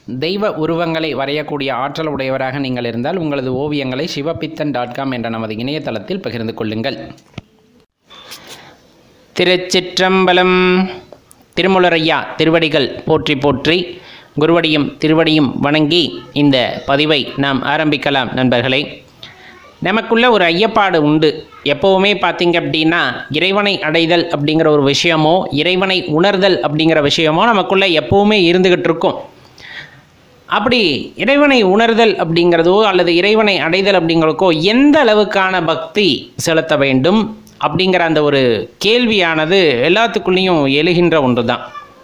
தெய்வ உருவங்களை வரையக்கூடிய ஆற்றல் உடையவராக நீங்கள் இருந்தால் உங்களது ஓவியங்களை சிவபித்தன் டாட் காம் என்ற நமது இணையதளத்தில் பகிர்ந்து கொள்ளுங்கள் திருச்சிற்றம்பலம் திருமுலரையா திருவடிகள் போற்றி போற்றி குருவடியும் திருவடியும் வணங்கி இந்த பதிவை நாம் ஆரம்பிக்கலாம் நண்பர்களே நமக்குள்ள ஒரு ஐயப்பாடு உண்டு எப்போவுமே பார்த்தீங்க அப்படின்னா இறைவனை அடைதல் அப்படிங்கிற ஒரு விஷயமோ இறைவனை உணர்தல் அப்படிங்கிற விஷயமோ நமக்குள்ள எப்போவுமே இருந்துகிட்டு இருக்கும் அப்படி இறைவனை உணர்தல் அப்படிங்கிறதோ அல்லது இறைவனை அடைதல் அப்படிங்கிறதுக்கோ எந்த அளவுக்கான பக்தி செலுத்த வேண்டும் அப்படிங்கிற அந்த ஒரு கேள்வியானது எல்லாத்துக்குள்ளேயும் எழுகின்ற ஒன்று தான்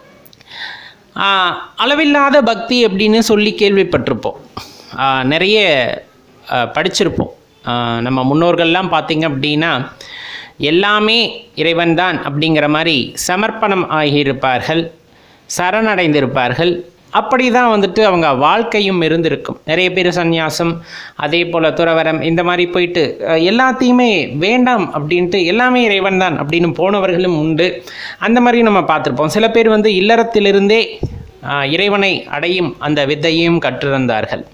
அளவில்லாத பக்தி அப்படின்னு சொல்லி கேள்விப்பட்டிருப்போம் ஆ, நிறைய ஆ, படிச்சிருப்போம் ஆ, நம்ம முன்னோர்கள்லாம் பார்த்தீங்க அப்படின்னா எல்லாமே இறைவன்தான் அப்படிங்கிற மாதிரி சமர்ப்பணம் ஆகியிருப்பார்கள் சரணடைந்திருப்பார்கள் அப்படி தான் வந்துட்டு அவங்க வாழ்க்கையும் இருந்திருக்கும் நிறைய பேர் சந்நியாசம் அதே போல் துறவரம் இந்த மாதிரி போயிட்டு அஹ், எல்லாத்தையுமே வேண்டாம் அப்படின்ட்டு எல்லாமே இறைவன் தான் அப்படின்னு போனவர்களும் உண்டு அந்த மாதிரி நம்ம பார்த்துருப்போம் சில பேர் வந்து இல்லறத்திலிருந்தே அஹ், இறைவனை அடையும் அந்த வித்தையையும் கற்றிருந்தார்கள்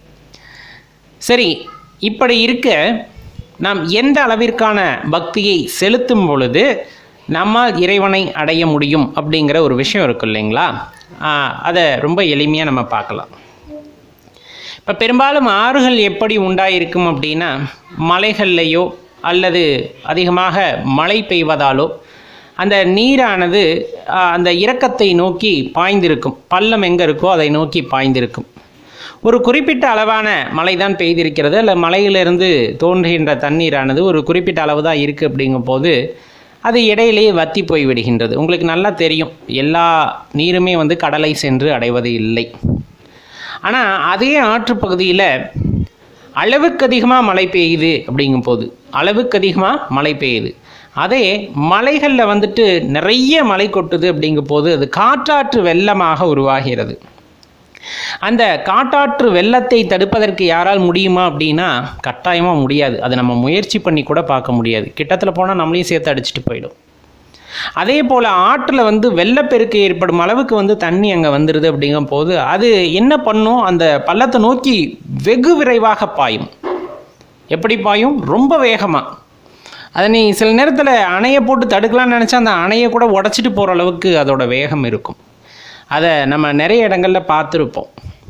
சரி இப்படி இருக்க நாம் எந்த அளவிற்கான பக்தியை செலுத்தும் பொழுது நம்மால் இறைவனை அடைய முடியும் அப்படிங்கிற ஒரு விஷயம் இருக்கு இல்லைங்களா ஆஹ் அதை ரொம்ப எளிமையாக நம்ம பார்க்கலாம் இப்போ பெரும்பாலும் ஆறுகள் எப்படி உண்டாயிருக்கும் அப்படின்னா மலைகள்லையோ அல்லது அதிகமாக மழை பெய்வதாலோ அந்த நீரானது ஆஹ், அந்த இரக்கத்தை நோக்கி பாய்ந்திருக்கும் பள்ளம் எங்கே இருக்கோ அதை நோக்கி பாய்ந்திருக்கும் ஒரு குறிப்பிட்ட அளவான மழை தான் பெய்திருக்கிறது அல்ல மலையிலிருந்து தோன்றுகின்ற தண்ணீரானது ஒரு குறிப்பிட்ட அளவு தான் இருக்குது அப்படிங்கும் போது அது இடையிலேயே வத்தி போய் விடுகின்றது உங்களுக்கு நல்லா தெரியும் எல்லா நீருமே வந்து கடலை சென்று அடைவது இல்லை ஆனால் அதே ஆற்றுப்பகுதியில் அளவுக்கு அதிகமாக மழை பெய்யுது அப்படிங்கும் போது அளவுக்கு அதிகமாக மழை பெய்யுது அதே மலைகளில் வந்துட்டு நிறைய மழை கொட்டுது அப்படிங்கும் போது அது காற்றாற்று வெள்ளமாக உருவாகிறது அந்த காட்டாற்று வெள்ளத்தை தடுப்பதற்கு யாரால் முடியுமா அப்படின்னா கட்டாயமாக முடியாது அது நம்ம முயற்சி பண்ணி கூட பார்க்க முடியாது கிட்டத்தில் போனால் நம்மளையும் சேர்த்து அடிச்சிட்டு போயிடும் அதே போல் ஆற்றில் வந்து வெள்ளப்பெருக்கு ஏற்படும் அளவுக்கு வந்து தண்ணி அங்கே வந்துடுது அப்படிங்கும் போது அது என்ன பண்ணும் அந்த பள்ளத்தை நோக்கி வெகு விரைவாக பாயும் எப்படி பாயும் ரொம்ப வேகமாக அதை நீ சில நேரத்தில் அணையை போட்டு தடுக்கலாம்னு நினச்சா அந்த அணையை கூட உடச்சிட்டு போகிற அளவுக்கு அதோட வேகம் இருக்கும் அதை நம்ம நிறைய இடங்களில் பார்த்துருப்போம்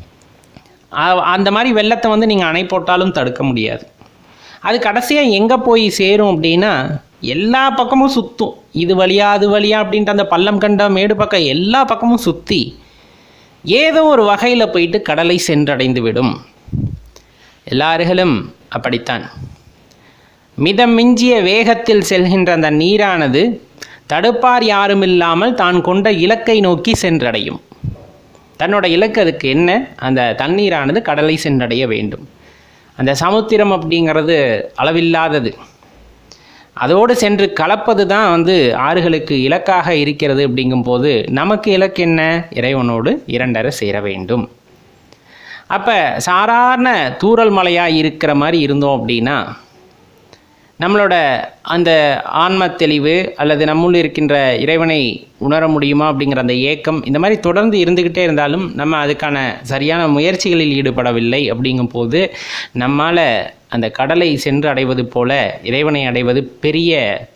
அ- அந்த மாதிரி வெள்ளத்தை வந்து நீங்கள் அணை போட்டாலும் தடுக்க முடியாது அது கடைசியாக எங்கே போய் சேரும் அப்படின்னா எல்லா பக்கமும் சுற்றும் இது வழியா அது வழியா அப்படின்ட்டு அந்த பள்ளம் கண்ட மேடு பக்கம் எல்லா பக்கமும் சுற்றி ஏதோ ஒரு வகையில் போயிட்டு கடலை சென்றடைந்து விடும் எல்லார்களும் அப்படித்தான் மிதம் மிஞ்சிய வேகத்தில் செல்கின்ற அந்த நீரானது தடுப்பார் யாரும் இல்லாமல் தான் கொண்ட இலக்கை நோக்கி சென்றடையும் தன்னோட இலக்கு அதுக்கு என்ன அந்த தண்ணீரானது கடலை சென்றடைய வேண்டும் அந்த சமுத்திரம் அப்படிங்கிறது அளவில்லாதது அதோடு சென்று கலப்பது தான் வந்து ஆறுகளுக்கு இலக்காக இருக்கிறது அப்படிங்கும்போது நமக்கு இலக்கு என்ன இறைவனோடு இரண்டரை சேர வேண்டும் அப்போ சாதாரண தூறல் மலையாக இருக்கிற மாதிரி இருந்தோம் அப்படின்னா நம்மளோட அந்த ஆன்ம தெளிவு அல்லது நம்முள் இருக்கின்ற இறைவனை உணர முடியுமா அப்படிங்கிற அந்த ஏக்கம் இந்த மாதிரி தொடர்ந்து இருந்துக்கிட்டே இருந்தாலும் நம்ம அதுக்கான சரியான முயற்சிகளில் ஈடுபடவில்லை அப்படிங்கும்போது நம்மால் அந்த கடலை சென்று அடைவது போல இறைவனை அடைவது பெரிய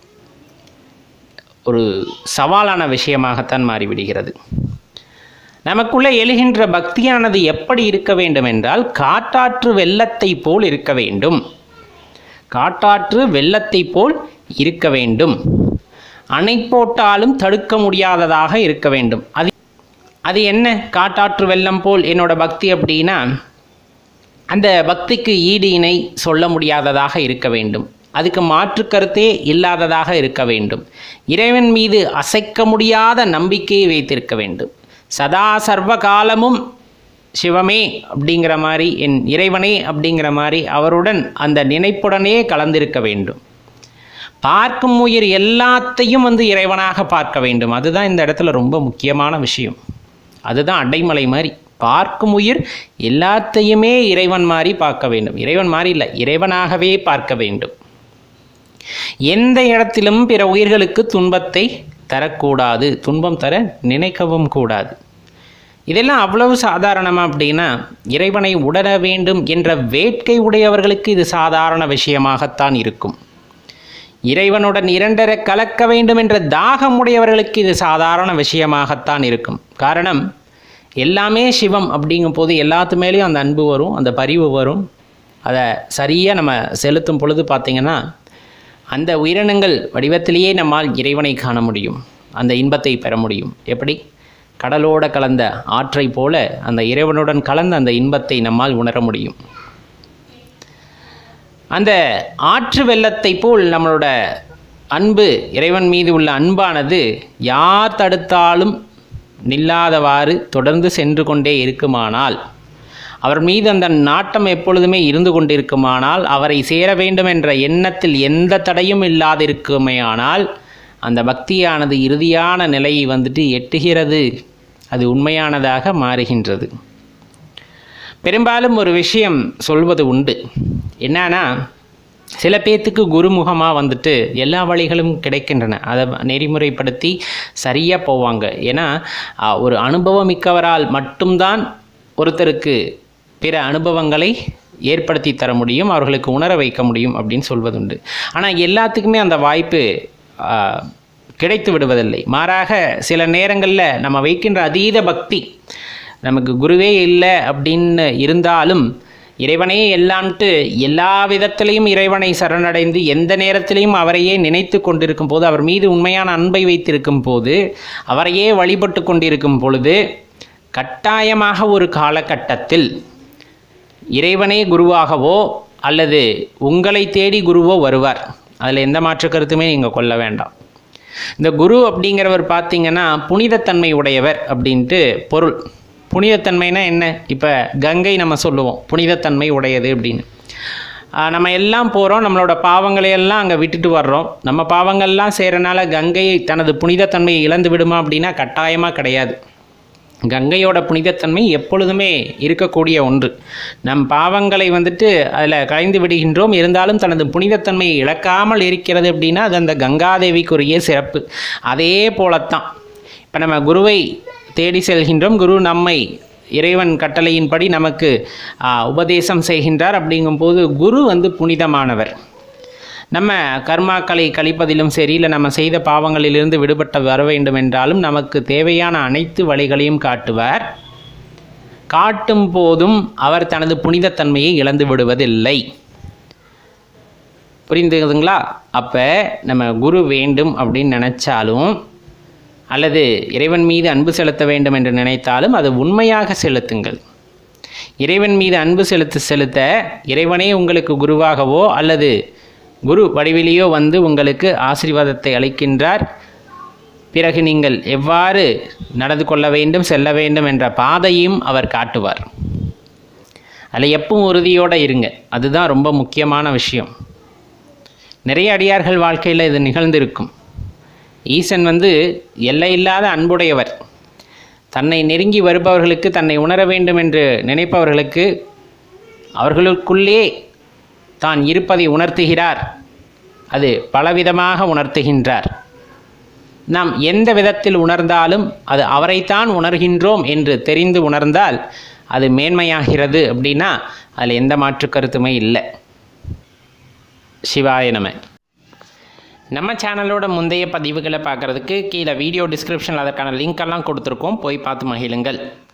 ஒரு சவாலான விஷயமாகத்தான் மாறிவிடுகிறது நமக்குள்ளே எழுகின்ற பக்தியானது எப்படி இருக்க வேண்டும் என்றால் காட்டாற்று வெள்ளத்தை போல் இருக்க வேண்டும் காட்டாற்று வெள்ளத்தை போல் இருக்க வேண்டும் அணை போட்டாலும் தடுக்க முடியாததாக இருக்க வேண்டும் அது அது என்ன காட்டாற்று வெள்ளம் போல் என்னோட பக்தி அப்படின்னா அந்த பக்திக்கு ஈடு இணை சொல்ல முடியாததாக இருக்க வேண்டும் அதுக்கு மாற்று கருத்தே இல்லாததாக இருக்க வேண்டும் இறைவன் மீது அசைக்க முடியாத நம்பிக்கையை வைத்திருக்க வேண்டும் சதா சர்வ காலமும் சிவமே அப்படிங்கிற மாதிரி என் இறைவனே அப்படிங்கிற மாதிரி அவருடன் அந்த நினைப்புடனே கலந்திருக்க வேண்டும் பார்க்கும் உயிர் எல்லாத்தையும் வந்து இறைவனாக பார்க்க வேண்டும் அதுதான் இந்த இடத்துல ரொம்ப முக்கியமான விஷயம் அதுதான் அடைமலை மாதிரி பார்க்கும் உயிர் எல்லாத்தையுமே இறைவன் மாதிரி பார்க்க வேண்டும் இறைவன் மாதிரி இல்லை இறைவனாகவே பார்க்க வேண்டும் எந்த இடத்திலும் பிற உயிர்களுக்கு துன்பத்தை தரக்கூடாது துன்பம் தர நினைக்கவும் கூடாது இதெல்லாம் அவ்வளவு சாதாரணமா அப்படின்னா இறைவனை உணர வேண்டும் என்ற வேட்கை உடையவர்களுக்கு இது சாதாரண விஷயமாகத்தான் இருக்கும் இறைவனுடன் இரண்டரை கலக்க வேண்டும் என்ற தாகம் உடையவர்களுக்கு இது சாதாரண விஷயமாகத்தான் இருக்கும் காரணம் எல்லாமே சிவம் அப்படிங்கும் போது எல்லாத்து மேலேயும் அந்த அன்பு வரும் அந்த பரிவு வரும் அதை சரியாக நம்ம செலுத்தும் பொழுது பார்த்திங்கன்னா அந்த உயிரினங்கள் வடிவத்திலேயே நம்மால் இறைவனை காண முடியும் அந்த இன்பத்தை பெற முடியும் எப்படி கடலோட கலந்த ஆற்றை போல அந்த இறைவனுடன் கலந்த அந்த இன்பத்தை நம்மால் உணர முடியும் அந்த ஆற்று வெள்ளத்தை போல் நம்மளோட அன்பு இறைவன் மீது உள்ள அன்பானது யார் தடுத்தாலும் நில்லாதவாறு தொடர்ந்து சென்று கொண்டே இருக்குமானால் அவர் மீது அந்த நாட்டம் எப்பொழுதுமே இருந்து கொண்டிருக்குமானால் அவரை சேர வேண்டும் என்ற எண்ணத்தில் எந்த தடையும் இல்லாதிருக்குமேயானால் அந்த பக்தியானது இறுதியான நிலையை வந்துட்டு எட்டுகிறது அது உண்மையானதாக மாறுகின்றது பெரும்பாலும் ஒரு விஷயம் சொல்வது உண்டு என்னன்னா சில பேர்த்துக்கு குருமுகமாக வந்துட்டு எல்லா வழிகளும் கிடைக்கின்றன அதை நெறிமுறைப்படுத்தி சரியாக போவாங்க ஏன்னா ஆ, ஒரு அனுபவமிக்கவரால் மட்டும்தான் ஒருத்தருக்கு பிற அனுபவங்களை ஏற்படுத்தி தர முடியும் அவர்களுக்கு உணர வைக்க முடியும் அப்படின்னு சொல்வதுண்டு ஆனால் எல்லாத்துக்குமே அந்த வாய்ப்பு ஆ, கிடைத்து விடுவதில்லை மாறாக சில நேரங்களில் நம்ம வைக்கின்ற அதீத பக்தி நமக்கு குருவே இல்லை அப்படின்னு இருந்தாலும் இறைவனே எல்லாம்ட்டு எல்லா விதத்திலையும் இறைவனை சரணடைந்து எந்த நேரத்திலையும் அவரையே நினைத்து கொண்டிருக்கும் போது அவர் மீது உண்மையான அன்பை வைத்திருக்கும் போது அவரையே வழிபட்டு கொண்டிருக்கும் பொழுது கட்டாயமாக ஒரு காலகட்டத்தில் இறைவனே குருவாகவோ அல்லது உங்களை தேடி குருவோ வருவார் அதில் எந்த மாற்று கருத்துமே நீங்கள் கொள்ள வேண்டாம் இந்த குரு அப்படிங்கிறவர் பார்த்தீங்கன்னா புனிதத்தன்மை உடையவர் அப்படின்ட்டு பொருள் புனிதத்தன்மைனா என்ன இப்போ கங்கை நம்ம சொல்லுவோம் புனிதத்தன்மை உடையது அப்படின்னு ஆஹ் நம்ம எல்லாம் போகிறோம் நம்மளோட பாவங்களை எல்லாம் அங்கே விட்டுட்டு வர்றோம் நம்ம பாவங்கள்லாம் செய்கிறனால கங்கை தனது புனிதத்தன்மையை இழந்து விடுமா அப்படின்னா கட்டாயமாக கிடையாது கங்கையோட புனிதத்தன்மை எப்பொழுதுமே இருக்கக்கூடிய ஒன்று நம் பாவங்களை வந்துட்டு அதில் கலைந்து விடுகின்றோம் இருந்தாலும் தனது புனிதத்தன்மையை இழக்காமல் இருக்கிறது அப்படின்னா அது அந்த கங்காதேவிக்குரிய சிறப்பு அதே போலத்தான் இப்போ நம்ம குருவை தேடி செல்கின்றோம் குரு நம்மை இறைவன் கட்டளையின்படி நமக்கு ஆ, உபதேசம் செய்கின்றார் அப்படிங்கும்போது குரு வந்து புனிதமானவர் நம்ம கர்மாக்களை கழிப்பதிலும் சரி இல்லை நம்ம செய்த பாவங்களிலிருந்து விடுபட்ட வர வேண்டும் என்றாலும் நமக்கு தேவையான அனைத்து வழிகளையும் காட்டுவார் காட்டும் போதும் அவர் தனது புனிதத்தன்மையை இழந்து விடுவதில்லை புரிந்துதுங்களா அப்போ நம்ம குரு வேண்டும் அப்படின்னு நினச்சாலும் அல்லது இறைவன் மீது அன்பு செலுத்த வேண்டும் என்று நினைத்தாலும் அது உண்மையாக செலுத்துங்கள் இறைவன் மீது அன்பு செலுத்த செலுத்த இறைவனே உங்களுக்கு குருவாகவோ அல்லது குரு வடிவிலேயோ வந்து உங்களுக்கு ஆசீர்வாதத்தை அளிக்கின்றார் பிறகு நீங்கள் எவ்வாறு நடந்து கொள்ள வேண்டும் செல்ல வேண்டும் என்ற பாதையும் அவர் காட்டுவார் அதில் எப்பவும் உறுதியோடு இருங்க அதுதான் ரொம்ப முக்கியமான விஷயம் நிறைய அடியார்கள் வாழ்க்கையில் இது நிகழ்ந்திருக்கும் ஈசன் வந்து எல்லையில்லாத அன்புடையவர் தன்னை நெருங்கி வருபவர்களுக்கு தன்னை உணர வேண்டும் என்று நினைப்பவர்களுக்கு அவர்களுக்குள்ளே தான் இருப்பதை உணர்த்துகிறார் அது பலவிதமாக உணர்த்துகின்றார் நாம் எந்த விதத்தில் உணர்ந்தாலும் அது அவரைத்தான் உணர்கின்றோம் என்று தெரிந்து உணர்ந்தால் அது மேன்மையாகிறது அப்படின்னா அதில் எந்த மாற்று கருத்துமே இல்லை சிவாய நம நம்ம சேனலோட முந்தைய பதிவுகளை பார்க்குறதுக்கு கீழே வீடியோ டிஸ்கிரிப்ஷனில் அதற்கான லிங்க் எல்லாம் கொடுத்துருக்கோம் போய் பார்த்து மகிழுங்கள்